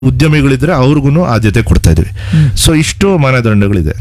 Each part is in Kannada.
ಉದ್ಯಮಿಗಳಿದ್ರೆ ಅವ್ರಿಗೂ ಆದ್ಯತೆ ಕೊಡ್ತಾ ಇದೀವಿ ಸೊ ಇಷ್ಟು ಮಾನದಂಡಗಳಿದೆ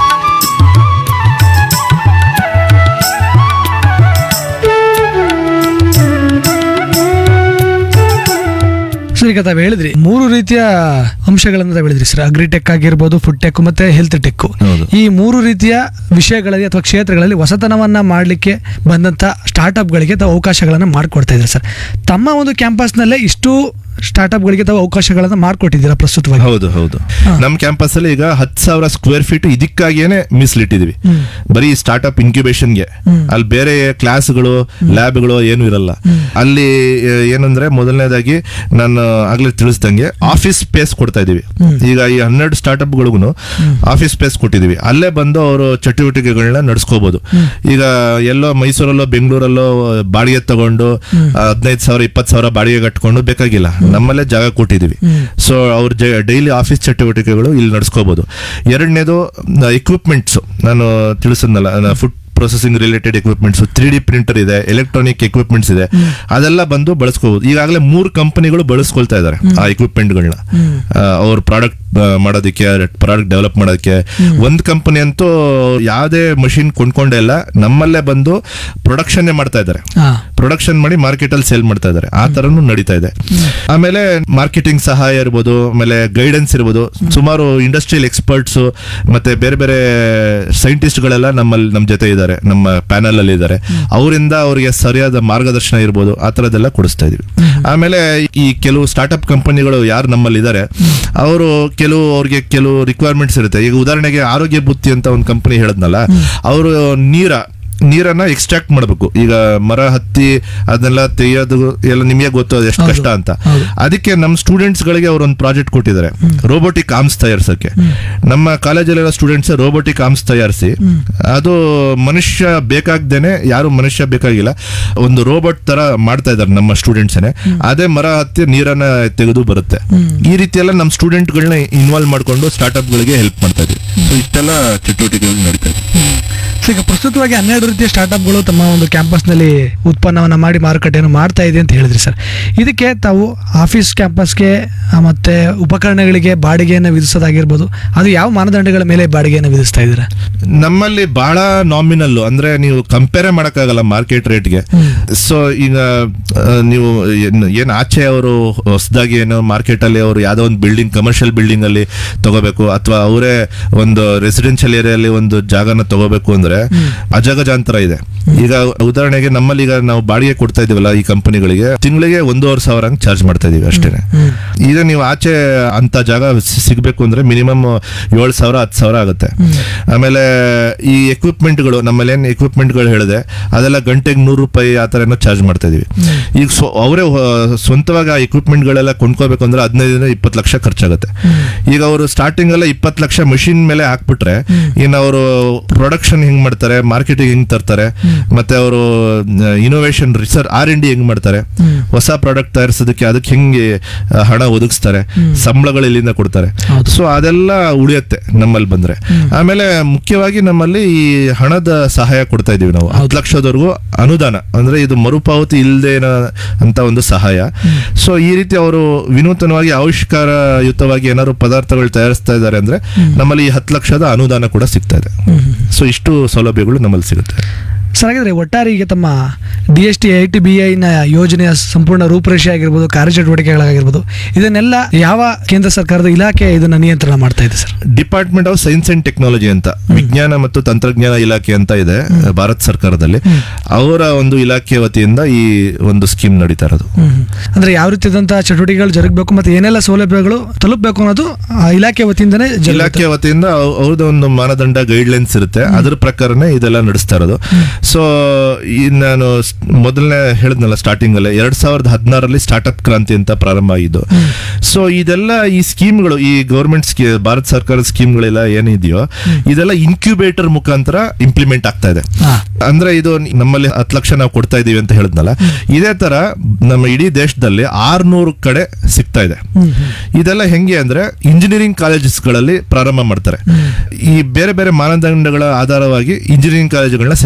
ಸರ್ ಈಗ ತಾವು ಹೇಳಿದ್ರಿ ಮೂರು ರೀತಿಯ ಅಂಶಗಳನ್ನು ತಾವು ಹೇಳಿದ್ರಿ ಸರ್ ಅಗ್ರಿಟೆಕ್ ಆಗಿರ್ಬೋದು ಫುಡ್ ಟೆಕ್ ಮತ್ತೆ ಹೆಲ್ತ್ ಟೆಕ್ ಹೌದು. ಈ ಮೂರು ರೀತಿಯ ವಿಷಯಗಳಲ್ಲಿ ಅಥವಾ ಕ್ಷೇತ್ರಗಳಲ್ಲಿ ಹೊಸತನವನ್ನ ಮಾಡಲಿಕ್ಕೆ ಬಂದಂತ ಸ್ಟಾರ್ಟ್ಅಪ್ಗಳಿಗೆ ತಾವು ಅವಕಾಶಗಳನ್ನು ಮಾಡಿಕೊಡ್ತಾ ಇದ್ದಾರೆ ಸರ್ ತಮ್ಮ ಒಂದು ಕ್ಯಾಂಪಸ್ನಲ್ಲೇ ಇಷ್ಟು ಸ್ಟಾರ್ಟ್ಅಪ್ಗಳಿಗೆ ತಾವು ಅವಕಾಶಗಳನ್ನು ಮಾಡಿಕೊಟ್ಟಿದ್ದೀರಾ ಪ್ರಸ್ತುತವಾಗಿ ಹೌದು ಹೌದು ಹಾ. ನಮ್ಮ ಕ್ಯಾಂಪಸ್ ಅಲ್ಲಿ ಈಗ ಹತ್ತು ಸಾವಿರ ಸ್ಕ್ವೇರ್ ಫೀಟ್ ಇದಕ್ಕಾಗಿಯೇ ಮೀಸಲಿಟ್ಟಿದೀವಿ ಹ್ಮ್. ಬರೀ ಸ್ಟಾರ್ಟ್ಅಪ್ ಇನ್ಕ್ಯುಬೇಷನ್ಗೆ ಹ್ಮ್. ಅಲ್ಲಿ ಬೇರೆ ಕ್ಲಾಸ್ಗಳು ಲ್ಯಾಬ್ಗಳು ಏನು ಇರಲ್ಲ ಅಲ್ಲಿ ಆ, ಏನಂದ್ರೆ ಮೊದಲನೇದಾಗಿ ನಾನು ಆಗ್ಲೇ ತಿಳಿಸ್ದಂಗೆ ಆಫೀಸ್ ಸ್ಪೇಸ್ ಕೊಡ್ತಾ ಇದೀವಿ ಹ್ಮ್. ಈಗ ಈ ಹನ್ನೆರಡು ಸ್ಟಾರ್ಟ್ಅಪ್ಗಳಿಗೂ ಆಫೀಸ್ ಸ್ಪೇಸ್ ಕೊಟ್ಟಿದೀವಿ ಅಲ್ಲೇ ಬಂದು ಅವರು ಚಟುವಟಿಕೆಗಳನ್ನ ನಡೆಸ್ಕೋಬಹುದು ಈಗ ಎಲ್ಲೋ ಮೈಸೂರಲ್ಲೋ ಬೆಂಗಳೂರಲ್ಲೋ ಬಾಡಿಗೆ ತಗೊಂಡು ಹದಿನೈದು ಸಾವಿರ ಇಪ್ಪತ್ತು ಸಾವಿರ ಬಾಡಿಗೆ ಕಟ್ಕೊಂಡು ಬೇಕಾಗಿಲ್ಲ ನಮ್ಮಲ್ಲೇ ಜಾಗ ಕೊಟ್ಟಿದೀವಿ ಹ್ಮ್. ಸೊ ಅವ್ರ ಡೈಲಿ ಆಫೀಸ್ ಚಟುವಟಿಕೆಗಳು ಇಲ್ಲಿ ನಡೆಸ್ಕೋಬಹುದು ಎರಡನೇದು ಎಕ್ವಿಪ್ಮೆಂಟ್ಸ್ ನಾನು ತಿಳಿಸಿದ್ನಲ್ಲ food processing related equipments three D printer ಇದೆ ಎಲೆಕ್ಟ್ರಾನಿಕ್ ಎಕ್ವಿಪ್ಮೆಂಟ್ಸ್ ಇದೆ ಅದೆಲ್ಲ ಬಂದು ಬಳಸ್ಕೋಬಹುದು ಈಗಾಗಲೇ ಮೂರು ಕಂಪನಿಗಳು ಬಳಸ್ಕೊಳ್ತಾ ಇದ್ದಾರೆ ಆ ಎಕ್ವಿಪ್ಮೆಂಟ್ಗಳನ್ನ ಅವ್ರ ಪ್ರಾಡಕ್ಟ್ ಮಾಡೋದಕ್ಕೆ ಪ್ರಾಡಕ್ಟ್ ಡೆವಲಪ್ ಮಾಡೋದಕ್ಕೆ ಒಂದು ಕಂಪನಿ ಅಂತೂ ಯಾವುದೇ ಮಷಿನ್ ಕೊಂಡ್ಕೊಂಡೇ ಇಲ್ಲ ನಮ್ಮಲ್ಲೇ ಬಂದು ಪ್ರೊಡಕ್ಷನ್ ಮಾಡ್ತಾ ಇದ್ದಾರೆ ಹಾ ಪ್ರೊಡಕ್ಷನ್ ಮಾಡಿ ಮಾರ್ಕೆಟ್ ಅಲ್ಲಿ ಸೇಲ್ ಮಾಡ್ತಾ ಇದ್ದಾರೆ ಆ ತರನು ನಡೀತಾ ಇದೆ ಆಮೇಲೆ ಮಾರ್ಕೆಟಿಂಗ್ ಸಹಾಯ ಇರ್ಬೋದು ಆಮೇಲೆ ಗೈಡೆನ್ಸ್ ಇರ್ಬೋದು ಸುಮಾರು ಇಂಡಸ್ಟ್ರಿಯಲ್ ಎಕ್ಸ್ಪರ್ಟ್ಸ್ ಮತ್ತೆ ಬೇರೆ ಬೇರೆ ಸೈಂಟಿಸ್ಟ್ ಗಳೆಲ್ಲ ನಮ್ಮಲ್ಲಿ ನಮ್ಮ ಜೊತೆ ಇದ್ದಾರೆ ನಮ್ಮ ಪ್ಯಾನಲ್ ಅಲ್ಲಿ ಇದ್ದಾರೆ ಅವರಿಂದ ಅವರಿಗೆ ಸರಿಯಾದ ಮಾರ್ಗದರ್ಶನ ಇರ್ಬೋದು ಆ ತರದೆಲ್ಲ ಕೊಡಿಸ್ತಾ ಇದೀವಿ ಆಮೇಲೆ ಈ ಕೆಲವು ಸ್ಟಾರ್ಟ್ಅಪ್ ಕಂಪನಿಗಳು ಯಾರು ನಮ್ಮಲ್ಲಿ ಇದ್ದಾರೆ ಅವರು ಕೆಲವು ಅವ್ರಿಗೆ ಕೆಲವು ರಿಕ್ವೈರ್ಮೆಂಟ್ಸ್ ಇರುತ್ತೆ ಈಗ ಉದಾಹರಣೆಗೆ ಆರೋಗ್ಯ ಬುತ್ತಿ ಅಂತ ಒಂದು ಕಂಪನಿ ಹೇಳದ್ನಲ್ಲ ಅವರು ನೀರ ನೀರನ್ನ ಎಕ್ಸ್ಟ್ರಾಕ್ಟ್ ಮಾಡಬೇಕು ಈಗ ಮರ ಹತ್ತಿ ಅದನ್ನೆಲ್ಲ ತೆಗೆಯೋದು ಎಲ್ಲ ನಿಮಗೆ ಗೊತ್ತು ಅದು ಎಷ್ಟು ಹೌದು. ಕಷ್ಟ ಅಂತ ಹೌದು. ಅದಕ್ಕೆ ನಮ್ಮ ಸ್ಟೂಡೆಂಟ್ಸ್ ಗಳಿಗೆ ಅವರು ಒಂದು ಪ್ರಾಜೆಕ್ಟ್ ಕೊಟ್ಟಿದ್ದಾರೆ ರೋಬೋಟಿಕ್ ಆರ್ಮ್ಸ್ ತಯಾರಿಸಕ್ಕೆ ನಮ್ಮ ಕಾಲೇಜಲ್ಲಿರೋ ಸ್ಟೂಡೆಂಟ್ಸ್ ರೋಬೋಟಿಕ್ ಆರ್ಮ್ಸ್ ತಯಾರಿಸಿ ಅದು ಮನುಷ್ಯ ಬೇಕಾಗ್ದೇನೆ ಯಾರು ಮನುಷ್ಯ ಬೇಕಾಗಿಲ್ಲ ಒಂದು ರೋಬೋಟ್ ತರ ಮಾಡ್ತಾ ಇದ್ದಾರೆ ನಮ್ಮ ಸ್ಟೂಡೆಂಟ್ಸ್ ಅದೇ ಮರ ಹತ್ತಿ ನೀರನ್ನ ತೆಗೆದು ಬರುತ್ತೆ ಈ ರೀತಿ ಎಲ್ಲ ನಮ್ಮ ಸ್ಟೂಡೆಂಟ್ಗಳನ್ನ ಇನ್ವಾಲ್ವ್ ಮಾಡ್ಕೊಂಡು ಸ್ಟಾರ್ಟ್ಅಪ್ ಗಳಿಗೆ ಹೆಲ್ಪ್ ಮಾಡ್ತಾ ಇದೀವಿ ಸೊ ಇಷ್ಟೆಲ್ಲ ಚಟುವಟಿಕೆಗಳು ನಡೀತಾ ಇದೆ ಸೊ ಈಗ ಪ್ರಸ್ತುತವಾಗಿ ಹನ್ನೆರಡು ರೀತಿಯ ಸ್ಟಾರ್ಟ್ಅಪ್ಗಳು ತಮ್ಮ ಒಂದು ಕ್ಯಾಂಪಸ್ನಲ್ಲಿ ಉತ್ಪನ್ನವನ್ನು ಮಾಡಿ ಮಾರುಕಟ್ಟೆಯನ್ನು ಮಾಡ್ತಾ ಇದೆ ಅಂತ ಹೇಳಿದ್ರಿ ಸರ್ ಇದಕ್ಕೆ ತಾವು ಆಫೀಸ್ ಕ್ಯಾಂಪಸ್ಗೆ ಆ, ಮತ್ತೆ ಉಪಕರಣಗಳಿಗೆ ಬಾಡಿಗೆಯನ್ನು ವಿಧಿಸೋದಾಗಿರ್ಬೋದು ಅದು ಯಾವ ಮಾನದಂಡಗಳ ಮೇಲೆ ಬಾಡಿಗೆಯನ್ನು ವಿಧಿಸ್ತಾ ಇದ್ದೀರಾ ನಮ್ಮಲ್ಲಿ ಬಹಳ ನಾಮಿನಲ್ ಅಂದ್ರೆ ನೀವು ಕಂಪೇರ್ ಮಾಡಕ್ಕಾಗಲ್ಲ ಮಾರ್ಕೆಟ್ ರೇಟ್ಗೆ ಸೊ ಈಗ ಆ, ನೀವು ಏನ್- ಏನ್ ಆಚೆ ಅವರು ಹೊಸದಾಗಿ ಏನೋ ಮಾರ್ಕೆಟ್ ಅಲ್ಲಿ ಅವರು ಯಾವ್ದೋ ಒಂದು ಬಿಲ್ಡಿಂಗ್ ಕಮರ್ಷಿಯಲ್ ಬಿಲ್ಡಿಂಗ್ ಅಲ್ಲಿ ತಗೋಬೇಕು ಅಥವಾ ಅವರೇ ಒಂದು ರೆಸಿಡೆನ್ಷಿಯಲ್ ಏರಿಯಲ್ಲಿ ಒಂದು ಜಾಗನ ತಗೋಬೇಕು ಅಂದ್ರೆ ಅಜಗಜಾಂತರ ಇದೆ ಈಗ ಉದಾಹರಣೆಗೆ ನಮ್ಮಲ್ಲಿ ಈಗ ನಾವು ಬಾಡಿಗೆ ಕೊಡ್ತಾ ಇದೀವಲ್ಲ ಈ ಕಂಪನಿಗಳಿಗೆ ತಿಂಗಳಿಗೆ ಒಂದೂವರೆ ಸಾವಿರ ಹಂಗ್ ಚಾರ್ಜ್ ಮಾಡ್ತಾ ಇದೀವಿ ಅಷ್ಟೇನೆ ಈಗ ನೀವು ಆಚೆ ಅಂತ ಜಾಗ ಸಿ- ಸಿಗ್ಬೇಕು ಅಂದ್ರೆ ಮಿನಿಮಮ್ ಏಳು ಸಾವಿರ ಹತ್ತು ಸಾವಿರ ಆಗುತ್ತೆ ಆಮೇಲೆ ಈ ಎಕ್ವಿಪ್ಮೆಂಟ್ಗಳು ನಮ್ಮಲ್ಲಿ ಏನು ಎಕ್ವಿಪ್ಮೆಂಟ್ಗಳು ಹೇಳಿದೆ ಅದೆಲ್ಲ ಗಂಟೆಗೆ ನೂರು ರೂಪಾಯಿ ಆ ಥರ ಏನೋ ಚಾರ್ಜ್ ಮಾಡ್ತಾ ಇದೀವಿ ಈಗ ಸ್ವ ಅವರೇ ಸ್ವಂತವಾಗಿ ಆ ಎಕ್ವಿಪ್ಮೆಂಟ್ಗಳೆಲ್ಲ ಕೊಂಡ್ಕೋಬೇಕು ಅಂದ್ರೆ ಹದಿನೈದರಿಂದ ಇಪ್ಪತ್ತು ಲಕ್ಷ ಖರ್ಚಾಗುತ್ತೆ ಈಗ ಅವರು ಸ್ಟಾರ್ಟಿಂಗ್ ಎಲ್ಲ ಇಪ್ಪತ್ತು ಲಕ್ಷ ಮಷಿನ್ ಮೇಲೆ ಹಾಕ್ಬಿಟ್ರೆ ಇನ್ನು ಅವರು ಪ್ರೊಡಕ್ಷನ್ ಹೆಂಗ್ ಮಾಡ್ತಾರೆ ಮಾರ್ಕೆಟಿಂಗ್ ಹೆಂಗ್ ತರ್ತಾರೆ ಮತ್ತೆ ಅವರು innovation research R and D ಹೆಂಗ್ ಮಾಡ್ತಾರೆ ಹೊಸ ಪ್ರಾಡಕ್ಟ್ ತಯಾರಿಸೋದಕ್ಕೆ ಅದಕ್ಕೆ ಹೆಂಗೆ ಆ, ಹಣ ಒದಗಿಸ್ತಾರೆ ಸಂಬಳಗಳು ಇಲ್ಲಿಂದ ಕೊಡ್ತಾರೆ ಹೌದು. ಸೊ ಅದೆಲ್ಲ ಉಳಿಯುತ್ತೆ ನಮ್ಮಲ್ಲಿ ಬಂದ್ರೆ ಆಮೇಲೆ ಮುಖ್ಯವಾಗಿ ನಮ್ಮಲ್ಲಿ ಈ ಹಣದ ಸಹಾಯ ಕೊಡ್ತಾ ಇದೀವಿ ನಾವು ಹತ್ತು ಲಕ್ಷದವರೆಗೂ ಅನುದಾನ ಅಂದ್ರೆ ಇದು ಮರುಪಾವತಿ ಇಲ್ಲದೆ ಅಂತ ಒಂದು ಸಹಾಯ ಸೊ ಈ ರೀತಿ ಅವರು ವಿನೂತನವಾಗಿ ಆವಿಷ್ಕಾರಯುತವಾಗಿ ಏನಾದ್ರು ಪದಾರ್ಥಗಳು ತಯಾರಿಸ್ತಾ ಇದ್ದಾರೆ ಅಂದ್ರೆ ನಮ್ಮಲ್ಲಿ ಈ ಹತ್ತು ಲಕ್ಷದ ಅನುದಾನ ಕೂಡ ಸಿಗ್ತಾ ಇದೆ ಸೊ ಇಷ್ಟು ಸೌಲಭ್ಯಗಳು ನಮ್ಮಲ್ಲಿ ಸಿಗುತ್ತೆ ಸರ್ ಹಾಗಿದ್ರೆ ಒಟ್ಟಾರೆ ಈಗ ತಮ್ಮ D S T I T B ಐನ ಯೋಜನೆಯ ಸಂಪೂರ್ಣ ರೂಪರೇಷೆ ಆಗಿರ್ಬೋದು ಕಾರ್ಯಚಟುವಟಿಕೆಗಳಾಗಿರ್ಬೋದು ಇದನ್ನೆಲ್ಲ ಯಾವ ಕೇಂದ್ರ ಸರ್ಕಾರದ ಇಲಾಖೆ ಇದನ್ನ ನಿಯಂತ್ರಣ ಮಾಡ್ತಾ ಇದೆ sir department of science and technology ಅಂತ ವಿಜ್ಞಾನ ಮತ್ತು ತಂತ್ರಜ್ಞಾನ ಇಲಾಖೆ ಅಂತ ಇದೆ ಭಾರತ ಸರ್ಕಾರದಲ್ಲಿ ಅವರ ಒಂದು ಇಲಾಖೆ ವತಿಯಿಂದ ಈ ಒಂದು ಸ್ಕೀಮ್ ನಡೀತಾ ಇರೋದು ಅಂದ್ರೆ ಯಾವ ರೀತಿಯಾದಂತಹ ಚಟುವಟಿಕೆಗಳು ಜರುಗಬೇಕು ಮತ್ತೆ ಏನೆಲ್ಲ ಸೌಲಭ್ಯಗಳು ತಲುಪಬೇಕು ಅನ್ನೋದು ಆ ಇಲಾಖೆ ವತಿಯಿಂದನೇ ಜರುಗುತ್ತೆ. ಇಲಾಖೆ ವತಿಯಿಂದ ಅವ್- ಅವ್ರದ್ದು ಒಂದು ಮಾನದಂಡ ಗೈಡ್ಲೈನ್ಸ್ ಇರುತ್ತೆ ಅದ್ರ ಪ್ರಕಾರನೇ ಇದೆಲ್ಲ ನಡೆಸ್ತಾ ಇರೋದು ಸೊ ಈ ನಾನು ಸ್- ಮೊದಲನೇ ಹೇಳಿದ್ನಲ್ಲ ಸ್ಟಾರ್ಟಿಂಗ್ ಅಲ್ಲೇ ಎರಡ್ ಸಾವಿರದ ಹದಿನಾರರಲ್ಲಿ ಸ್ಟಾರ್ಟ್ಅಪ್ ಕ್ರಾಂತಿ ಅಂತ ಪ್ರಾರಂಭ ಆಗಿದ್ದು ಸೊ ಇದೆಲ್ಲ ಈ ಸ್ಕೀಮ್ಗಳು ಈ ಗೌರ್ಮೆಂಟ್ ಭಾರತ ಸರ್ಕಾರದ ಸ್ಕೀಮ್ಗಳೆಲ್ಲ ಏನಿದೆಯೋ ಇದೆಲ್ಲ ಇನ್ಕ್ಯುಬೇಟರ್ ಮುಖಾಂತರ ಇಂಪ್ಲಿಮೆಂಟ್ ಆಗ್ತಾ ಇದೆ ಹಾ. ಅಂದ್ರೆ ಇದು ನಮ್ಮಲ್ಲಿ ಹತ್ತು ಲಕ್ಷ ನಾವು ಕೊಡ್ತಾ ಇದೀವಿ ಅಂತ ಹೇಳಿದ್ನಲ್ಲ ಇದೇ ತರ ನಮ್ಮ ಇಡೀ ದೇಶದಲ್ಲಿ ಆರ್ನೂರು ಕಡೆ ಸಿಗ್ತಾ ಇದೆ ಇದೆಲ್ಲ ಹೆಂಗೆ ಅಂದ್ರೆ ಇಂಜಿನಿಯರಿಂಗ್ ಕಾಲೇಜಸ್ಗಳಲ್ಲಿ ಪ್ರಾರಂಭ ಮಾಡ್ತಾರೆ ಈ ಬೇರೆ ಬೇರೆ ಮಾನದಂಡಗಳ ಆಧಾರವಾಗಿ ಇಂಜಿನಿಯರಿಂಗ್ ಕಾಲೇಜುಗಳನ್ನ ಸೆಲೆಕ್ಟ್ ಮಾಡ್ತಾರೆ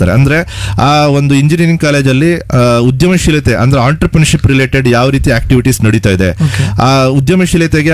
ಮಾಡ್ತಾರೆ ಅಂದ್ರೆ ಆ ಒಂದು ಇಂಜಿನಿಯರಿಂಗ್ ಕಾಲೇಜಲ್ಲಿ ಆ, ಉದ್ಯಮಶೀಲತೆ ಅಂದ್ರೆ ಆಂಟರ್ಪ್ರಿನರ್ಶಿಪ್ ರಿಲೇಟೆಡ್ ಯಾವ ರೀತಿ ಆಕ್ಟಿವಿಟೀಸ್ ನಡೀತಾ ಇದೆ Okay. ಆ ಉದ್ಯಮಶೀಲತೆಗೆ